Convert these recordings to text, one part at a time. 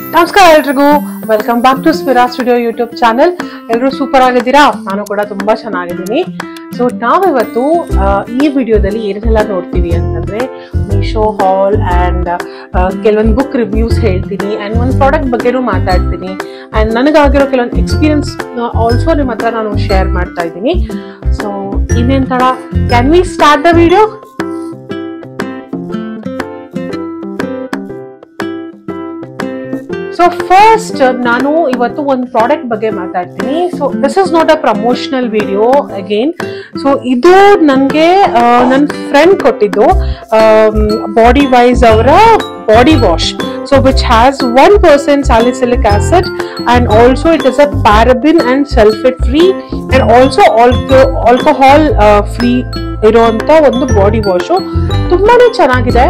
ನಮಸ್ಕಾರ ಎಲ್ರಿಗೂ welcome back to ಸ್ಪಿರಾ ಸ್ಟುಡಿಯೋ ಯೂಟ್ಯೂಬ್ ಚಾನೆಲ್ ಎಲ್ಲರೂ ಸೂಪರ್ ಆಗಿದ್ದೀರಾ ನಾನು ಕೂಡ ತುಂಬಾ ಚೆನ್ನಾಗಿದ್ದೀನಿ ಸೊ ನಾವಿವತ್ತು ಆ, ಈ ವಿಡಿಯೋದಲ್ಲಿ ಏನೆಲ್ಲ ನೋಡ್ತೀವಿ ಅಂತಂದ್ರೆ ಮೀಶೋ ಹಾಲ್ ಆ್ಯಂಡ್ ಕೆಲವೊಂದು ಬುಕ್ ರಿವ್ಯೂಸ್ ಹೇಳ್ತೀನಿ ಆ್ಯಂಡ್ ಒಂದು ಪ್ರಾಡಕ್ಟ್ ಬಗ್ಗೆನೂ ಮಾತಾಡ್ತೀನಿ ಆ್ಯಂಡ್ ನನಗಾಗಿರೋ ಕೆಲವೊಂದು ಎಕ್ಸ್ಪೀರಿಯನ್ಸ್ ಆಲ್ಸೋ ನಿಮ್ಮ ಹತ್ರ ನಾನು ಶೇರ್ ಮಾಡ್ತಾ ಇದ್ದೀನಿ ಸೊ ಇನ್ನೇನು ತಡ can we start the video so first ನಾನು ಇವತ್ತು ಒಂದು ಪ್ರಾಡಕ್ಟ್ ಬಗ್ಗೆ ಮಾತಾಡ್ತೀನಿ so this is not a promotional video again so ಇದು ನನಗೆ ನನ್ನ ಫ್ರೆಂಡ್ ಕೊಟ್ಟಿದ್ದು ಬಾಡಿ ವೈಸ್ ಅವರ body wash so which has one percent salicylic acid and also it is a paraben and sulphate free and also alco alcohol free ಇರುವಂತ ಒಂದು body wash ತುಂಬಾನೇ ಚೆನ್ನಾಗಿದೆ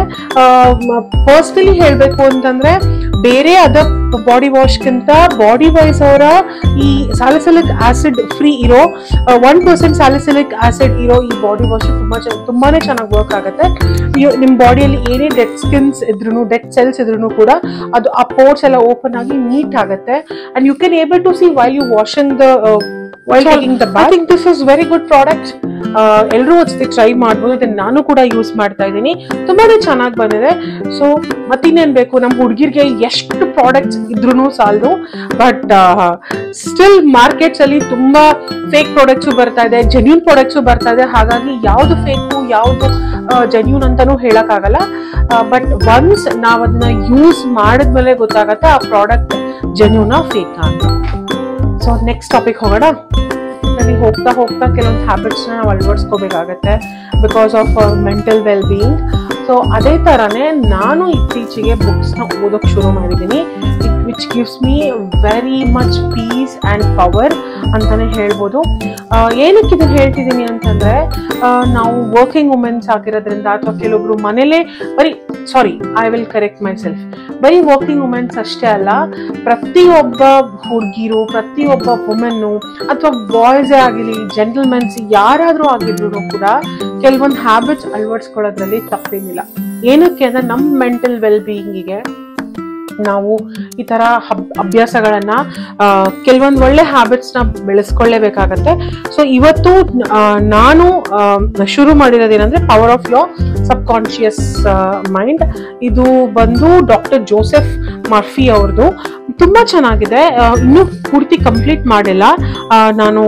personally ಹೇಳಬೇಕು ಅಂತಂದ್ರೆ ಬೇರೆ ಅದ ಬಾಡಿ ವಾಶ್ಗಿಂತ ಬಾಡಿ ವೈಸ್ ಅವರ ಈ ಸ್ಯಾಲಿಸಿಲಿಕ್ ಆಸಿಡ್ ಫ್ರೀ ಇರೋ ಒನ್ ಪರ್ಸೆಂಟ್ ಸ್ಯಾಲಿಸಿಲಿಕ್ ಆಸಿಡ್ ಇರೋ ಈ ಬಾಡಿ ವಾಶ್ ತುಂಬಾ ಚೆನ್ನ- ತುಂಬಾನೇ ಚೆನ್ನಾಗಿ ವರ್ಕ್ ಆಗುತ್ತೆ ನೀವು ನಿಮ್ಮ ಬಾಡಿಯಲ್ಲಿ ಏನೇ ಡೆಡ್ ಸ್ಕಿನ್ಸ್ ಇದ್ರೂ ಡೆಡ್ ಸೆಲ್ಸ್ ಇದ್ರೂ ಕೂಡ ಅದು ಆ ಪೋರ್ಟ್ಸ್ ಎಲ್ಲ ಓಪನ್ ಆಗಿ ನೀಟ್ ಆಗುತ್ತೆ and you can able to see while you washing the while taking the I think this is very good product ಎಲ್ಲರೂ ಒಂದ್ಸತಿ ಟ್ರೈ ಮಾಡ್ಬೋದು ಇದನ್ನ ನಾನು ಕೂಡ ಯೂಸ್ ಮಾಡ್ತಾ ಇದ್ದೀನಿ ತುಂಬಾನೇ ಚೆನ್ನಾಗಿ ಬಂದಿದೆ ಸೊ ಮತ್ತಿನ್ನೇನ್ ಬೇಕು ನಮ್ಮ ಹುಡುಗಿರ್ಗೆ ಎಷ್ಟು ಪ್ರಾಡಕ್ಟ್ಸ್ ಇದ್ರೂ ಸಾಲದು ಬಟ್ ಸ್ಟಿಲ್ ಮಾರ್ಕೆಟ್ಸ್ ಅಲ್ಲಿ ತುಂಬಾ ಫೇಕ್ ಪ್ರಾಡಕ್ಟ್ಸು ಬರ್ತಾ ಇದೆ ಜೆನ್ಯೂನ್ ಪ್ರಾಡಕ್ಟ್ಸು ಬರ್ತಾ ಇದೆ ಹಾಗಾಗಿ ಯಾವ್ದು ಫೇಕು ಯಾವ್ದು ಜೆನ್ಯೂನ್ ಅಂತಾನೂ ಹೇಳಕ್ಕಾಗಲ್ಲ ಬಟ್ ಒನ್ಸ್ ನಾವ್ ಅದನ್ನ ಯೂಸ್ ಮಾಡಿದ್ಮೇಲೆ ಗೊತ್ತಾಗತ್ತೆ ಆ ಪ್ರಾಡಕ್ಟ್ ಜೆನ್ಯೂನಾ ಫೇಕಾ ಅಂತ ಸೊ ನೆಕ್ಸ್ಟ್ ಟಾಪಿಕ್ ಹೋಗೋಣ ನನಗೆ ಹೋಗ್ತಾ ಹೋಗ್ತಾ ಕೆಲವೊಂದು ಹ್ಯಾಬಿಟ್ಸ್ನ ನಾವು ಅಳವಡಿಸ್ಕೋಬೇಕಾಗತ್ತೆ because of mental well being so ಅದೇ ಥರನೇ ನಾನು ಇತ್ತೀಚೆಗೆ ಬುಕ್ಸ್ನ ಓದೋಕೆ ಶುರು ಮಾಡಿದ್ದೀನಿ it which gives me very much peace and power ಅಂತಲೇ ಹೇಳ್ಬೋದು ಆ, ಏನಕ್ಕೆ ಇದನ್ನು ಹೇಳ್ತಿದ್ದೀನಿ ಅಂತಂದರೆ ನಾವು ವರ್ಕಿಂಗ್ ವುಮೆನ್ಸ್ ಆಗಿರೋದ್ರಿಂದ ಅಥವಾ ಕೆಲವೊಬ್ರು ಮನೇಲೇ ಬರೀ sorry I will correct myself ಬರೀ ವರ್ಕಿಂಗ್ ವುಮೆನ್ಸ್ ಅಷ್ಟೇ ಅಲ್ಲ ಪ್ರತಿಯೊಬ್ಬ ಹುಡುಗಿರು ಪ್ರತಿಯೊಬ್ಬ ವುಮೆನ್ನು ಅಥವಾ ಬಾಯ್ಸೇ ಆಗಿರಲಿ ಜೆಂಟಲ್ಮೆನ್ಸ್ ಯಾರಾದರೂ ಆಗಿದ್ರು ಕೂಡ ಕೆಲವೊಂದು ಹ್ಯಾಬಿಟ್ಸ್ ಅಳವಡಿಸ್ಕೊಳ್ಳೋದ್ರಲ್ಲಿ ತಪ್ಪೇನಿಲ್ಲ ಏನಕ್ಕೆ ಅಂದ್ರೆ ನಮ್ಮ ಮೆಂಟಲ್ ವೆಲ್ ಬೀಯಿಂಗಿಗೆ ನಾವು ಈ ತರ ಹಬ್ ಅಭ್ಯಾಸಗಳನ್ನ ಕೆಲವೊಂದು ಒಳ್ಳೆ ಹ್ಯಾಬಿಟ್ಸ್ನ ಬೆಳೆಸ್ಕೊಳ್ಳೇಬೇಕಾಗತ್ತೆ ಸೊ ಇವತ್ತು ಆ, ನಾನು ಆ, ಶುರು ಮಾಡಿರೋದೇನಂದ್ರೆ power of your subconscious mind ಇದು ಬಂದು ಡಾಕ್ಟರ್ ಜೋಸೆಫ್ ಮರ್ಫಿ ಅವ್ರದ್ದು ತುಂಬಾ ಚೆನ್ನಾಗಿದೆ ಆ, ಇನ್ನೂ ಪೂರ್ತಿ ಕಂಪ್ಲೀಟ್ ಮಾಡಿಲ್ಲ ಆ, ನಾನು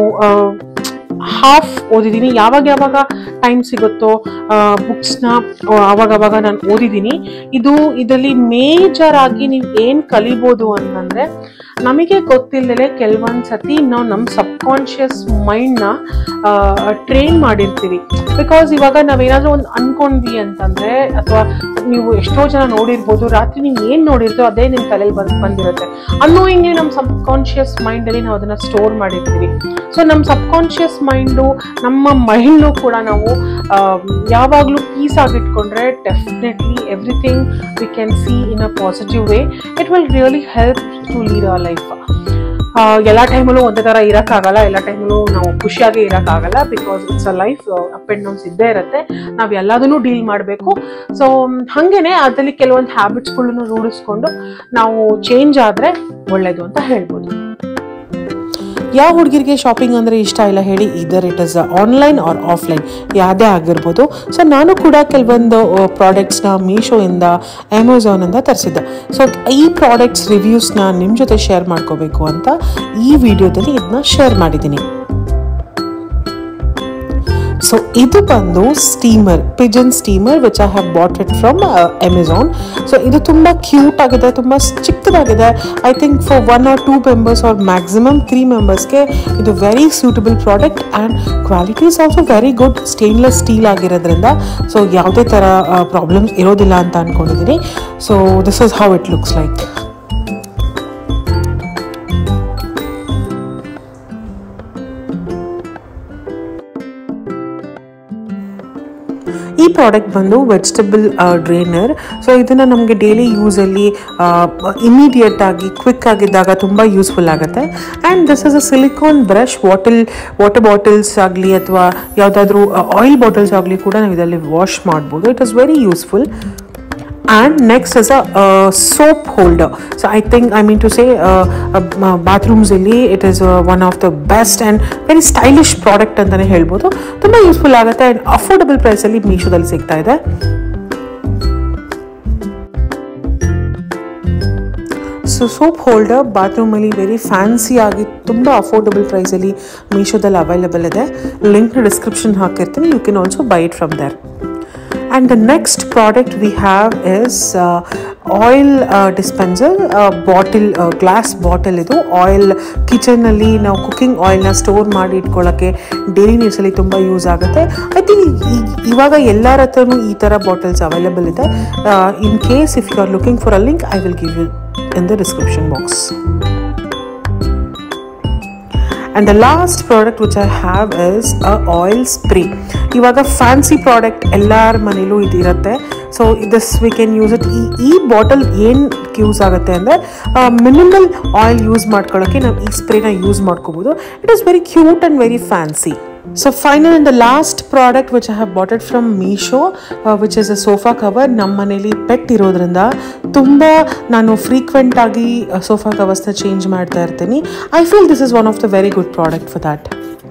ಹಾಫ್ ಓದಿದ್ದೀನಿ ಯಾವಾಗ ಯಾವಾಗ ಟೈಮ್ ಸಿಗುತ್ತೋ ಬುಕ್ಸ್ನ ಅವಾಗ ಅವಾಗ ನಾನು ಓದಿದ್ದೀನಿ ಇದು ಇದರಲ್ಲಿ ಮೇಜರ್ ಆಗಿ ನೀವು ಏನು ಕಲಿಬೋದು ಅಂತಂದ್ರೆ ನಮಗೆ ಗೊತ್ತಿಲ್ಲದೆ ಕೆಲವೊಂದು ಸತಿ ನಾವು ನಮ್ಮ ಸಬ್ ಕಾನ್ಷಿಯಸ್ ಮೈಂಡ್ನ ಟ್ರೈನ್ ಮಾಡಿರ್ತೀವಿ ಬಿಕಾಸ್ ಇವಾಗ ನಾವೇನಾದ್ರೂ ಒಂದು ಅನ್ಕೊಂಡ್ವಿ ಅಂತಂದ್ರೆ ಅಥವಾ ನೀವು ಎಷ್ಟೋ ಜನ ನೋಡಿರ್ಬೋದು ರಾತ್ರಿ ನೀವು ಏನು ನೋಡಿರ್ತೀರೋ ಅದೇ ನಿಮ್ಮ ತಲೆಯಲ್ಲಿ ಬಂದ್ ಬಂದಿರುತ್ತೆ ಅನ್ನೋಯಿಂಗ್ಲಿ ನಮ್ಮ ಸಬ್ ಕಾನ್ಷಿಯಸ್ ಮೈಂಡಲ್ಲಿ ನಾವು ಅದನ್ನ ಸ್ಟೋರ್ ಮಾಡಿರ್ತೀವಿ ಸೊ ನಮ್ಮ ಸಬ್ ಕಾನ್ಷಿಯಸ್ ಮೈಂಡು ನಮ್ಮ ಮೈಂಡ್ನು ಕೂಡ ನಾವು ಯಾವಾಗಲೂ ಪೀಸ್ ಆಗಿಟ್ಕೊಂಡ್ರೆ definitely everything we can see in a positive way it will really help to lead our life ಎಲ್ಲ ಟೈಮಲ್ಲೂ ಒಂದೇ ಥರ ಇರೋಕ್ಕಾಗಲ್ಲ ಎಲ್ಲ ಟೈಮಲ್ಲೂ ನಾವು ಖುಷಿಯಾಗಿ ಇರೋಕ್ಕಾಗಲ್ಲ because it's a life up and downs ಇದ್ದೇ ಇರುತ್ತೆ ನಾವು ಎಲ್ಲದನ್ನೂ ಡೀಲ್ ಮಾಡಬೇಕು ಸೊ ಹಾಗೇನೆ ಅದರಲ್ಲಿ ಕೆಲವೊಂದು ಹ್ಯಾಬಿಟ್ಸ್ಗಳನ್ನು ರೂಢಿಸ್ಕೊಂಡು ನಾವು ಚೇಂಜ್ ಆದರೆ ಒಳ್ಳೇದು ಅಂತ ಹೇಳ್ಬೋದು ಯಾವ ಹುಡುಗಿರಿಗೆ ಶಾಪಿಂಗ್ ಅಂದರೆ ಇಷ್ಟ ಇಲ್ಲ ಹೇಳಿ ಇದರ್ it is online or offline ಯಾವುದೇ ಆಗಿರ್ಬೋದು ಸೊ ನಾನು ಕೂಡ ಕೆಲವೊಂದು ಪ್ರಾಡಕ್ಟ್ಸ್ನ ಮೀಶೋಯಿಂದ ಅಮೆಝಾನಿಂದ ತರಿಸಿದ್ದೆ ಸೊ ಈ ಪ್ರಾಡಕ್ಟ್ಸ್ ರಿವ್ಯೂಸ್ನ ನಿಮ್ಮ ಜೊತೆ ಶೇರ್ ಮಾಡ್ಕೋಬೇಕು ಅಂತ ಈ ವಿಡಿಯೋದಲ್ಲಿ ಇದನ್ನ ಶೇರ್ ಮಾಡಿದ್ದೀನಿ ಸೊ ಇದು ಬಂದು steamer pigeon steamer which I have bought it from Amazon so ಇದು ತುಂಬ ಕ್ಯೂಟ್ ಆಗಿದೆ ತುಂಬ ಚಿಕ್ಕದಾಗಿದೆ I think for one or two members or maximum three ಮೆಂಬರ್ಸ್ಗೆ ಇದು very suitable product and quality is also very good stainless steel ಆಗಿರೋದ್ರಿಂದ so ಯಾವುದೇ ಥರ ಪ್ರಾಬ್ಲಮ್ಸ್ ಇರೋದಿಲ್ಲ ಅಂತ ಅಂದ್ಕೊಂಡಿದ್ದೀನಿ so this is how it looks like ಈ ಪ್ರಾಡಕ್ಟ್ ಬಂದು ವೆಜಿಟಬಲ್ ಡ್ರೈನರ್ ಸೊ ಇದನ್ನು ನಮಗೆ ಡೈಲಿ ಯೂಸಲ್ಲಿ ಇಮಿಡಿಯೇಟ್ ಆಗಿ ಕ್ವಿಕ್ ಆಗಿದ್ದಾಗ ತುಂಬ ಯೂಸ್ಫುಲ್ ಆಗುತ್ತೆ and this is a silicon brush ವಾಟಲ್ ವಾಟರ್ ಬಾಟಲ್ಸ್ ಆಗಲಿ ಅಥವಾ ಯಾವುದಾದ್ರೂ ಆಯಿಲ್ ಬಾಟಲ್ಸ್ ಆಗಲಿ ಕೂಡ ನಾವು ಇದರಲ್ಲಿ ವಾಶ್ ಮಾಡ್ಬೋದು it is very useful and next is a uh, soap holder so i think i mean to say uh, uh, bathrooms ಇಲ್ಲಿ it is uh, one of the best and very stylish product ಅಂತಾನೆ ಹೇಳ್ಬೋದು ತುಂಬ useful ಆಗುತ್ತೆ and affordable ಪ್ರೈಸಲ್ಲಿ ಮೀಶೋದಲ್ಲಿ ಸಿಗ್ತಾ ಇದೆ so soap holder ಬಾತ್ರೂಮಲ್ಲಿ ವೆರಿ ಫ್ಯಾನ್ಸಿ ಆಗಿ ತುಂಬ ಅಫೋರ್ಡಬಲ್ ಪ್ರೈಸಲ್ಲಿ ಮೀಶೋದಲ್ಲಿ ಅವೈಲೇಬಲ್ ಇದೆ ಲಿಂಕ್ನ ಡಿಸ್ಕ್ರಿಪ್ಷನ್ ಹಾಕಿರ್ತೀನಿ you can also buy it from there and the next product we have is uh, oil uh, dispenser uh, bottle uh, glass bottle ಇದು oil ಕಿಚನಲ್ಲಿ ನಾವು ಕುಕಿಂಗ್ ಆಯಿಲ್ನ ಸ್ಟೋರ್ ಮಾಡಿ ಇಟ್ಕೊಳ್ಳೋಕ್ಕೆ ಡೈಲಿ ನೀಡ್ಸಲ್ಲಿ ತುಂಬ ಯೂಸ್ ಆಗುತ್ತೆ ಐ ಥಿಂಕ್ ಇವಾಗ ಎಲ್ಲರ ಹತ್ರನೂ ಈ ಥರ ಬಾಟಲ್ಸ್ ಅವೈಲೇಬಲ್ ಇದೆ in case if you are looking for a link I will give you in the description box and the last product which I have is a oil spray ಇವಾಗ fancy product ಎಲ್ಲರ ಮನೇಲೂ ಇದು ಇರುತ್ತೆ so this we can use it ಈ ಈ bottle ಏನು use ಆಗುತ್ತೆ ಅಂದರೆ ಮಿನಿಮಲ್ ಆಯಿಲ್ ಯೂಸ್ ಮಾಡ್ಕೊಳ್ಳೋಕ್ಕೆ ನಾವು ಈ ಸ್ಪ್ರೇನ ಯೂಸ್ ಮಾಡ್ಕೋಬೋದು it is very cute and very fancy so final in the last product which I have bought from Meesho which is a sofa cover ನಮ್ಮ ಮನೇಲಿ ಪೆಟ್ ಇರೋದ್ರಿಂದ ತುಂಬ ನಾನು ಫ್ರೀಕ್ವೆಂಟ್ ಆಗಿ ಸೋಫಾ ಕವರ್ಸ್ನ ಚೇಂಜ್ ಮಾಡ್ತಾ ಇರ್ತೀನಿ I feel this is one of the very good product for that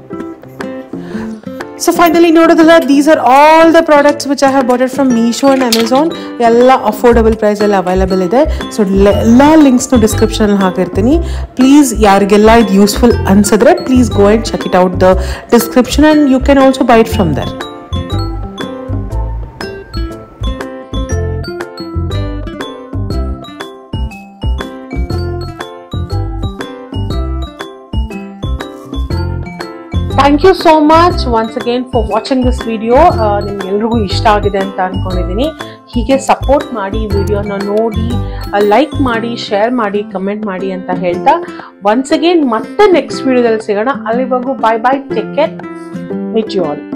so finally ನೋಡೋದಲ್ಲ these are all the products which I have bought from Meesho and Amazon ಎಲ್ಲ ಅಫೋರ್ಡಬಲ್ ಪ್ರೈಸಲ್ಲಿ available ಇದೆ so ಎಲ್ಲ ಲಿಂಕ್ಸ್ನು ಡಿಸ್ಕ್ರಿಪ್ಷನಲ್ಲಿ ಹಾಕಿರ್ತೀನಿ ಪ್ಲೀಸ್ ಯಾರಿಗೆಲ್ಲ ಇದು ಯೂಸ್ಫುಲ್ ಅನ್ಸಿದ್ರೆ please go and check it out the description and you can also buy it from there thank you so much once again for watching this video ನಿಮ್ಗೆಲ್ರಿಗೂ ಇಷ್ಟ ಆಗಿದೆ ಅಂತ ಅನ್ಕೊಂಡಿದ್ದೀನಿ ಹೀಗೆ ಸಪೋರ್ಟ್ ಮಾಡಿ ಈ ವಿಡಿಯೋನ ನೋಡಿ ಲೈಕ್ ಮಾಡಿ ಶೇರ್ ಮಾಡಿ ಕಮೆಂಟ್ ಮಾಡಿ ಅಂತ ಹೇಳ್ತಾ ಒನ್ಸ್ ಅಗೇನ್ ಮತ್ತೆ ನೆಕ್ಸ್ಟ್ ವಿಡಿಯೋದಲ್ಲಿ ಸಿಗೋಣ ಅಲ್ಲಿವರೆಗೂ bye bye take care with you all